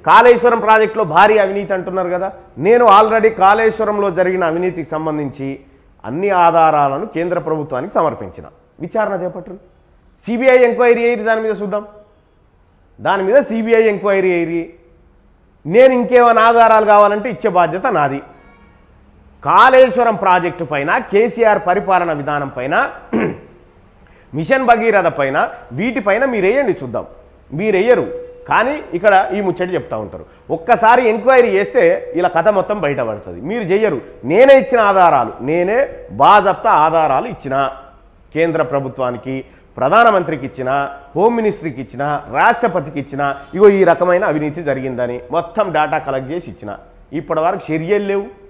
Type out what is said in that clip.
కాళేశ్వరం ప్రాజెక్టులో భారీ అవినీతి అంటున్నారు కదా నేను ఆల్రెడీ కాళేశ్వరంలో జరిగిన అవినీతికి సంబంధించి అన్ని ఆధారాలను కేంద్ర ప్రభుత్వానికి సమర్పించిన విచారణ చేపట్టరు సిబిఐ ఎంక్వైరీ అయ్యి దాని మీద చూద్దాం దాని మీద సిబిఐ ఎంక్వైరీ అయ్యి నేను ఇంకేమైనా ఆధారాలు కావాలంటే ఇచ్చే బాధ్యత నాది కాళేశ్వరం ప్రాజెక్టు పైన కేసీఆర్ పరిపాలన విధానం పైన మిషన్ భగీరథ పైన వీటిపైన మీరు వేయండి చూద్దాం మీరు వేయరు కానీ ఇక్కడ ఈ ముచ్చట చెప్తా ఉంటారు ఒక్కసారి ఎంక్వైరీ చేస్తే ఇలా కథ మొత్తం బయటపడుతుంది మీరు చెయ్యరు నేనే ఇచ్చిన ఆధారాలు నేనే బాజప్తా ఆధారాలు ఇచ్చిన కేంద్ర ప్రభుత్వానికి ప్రధానమంత్రికి ఇచ్చిన హోమ్ మినిస్ట్రీకి ఇచ్చిన రాష్ట్రపతికి ఇచ్చిన ఇగో ఈ రకమైన అవినీతి జరిగిందని మొత్తం డేటా కలెక్ట్ చేసి ఇచ్చిన ఇప్పటి వరకు చర్యలు లేవు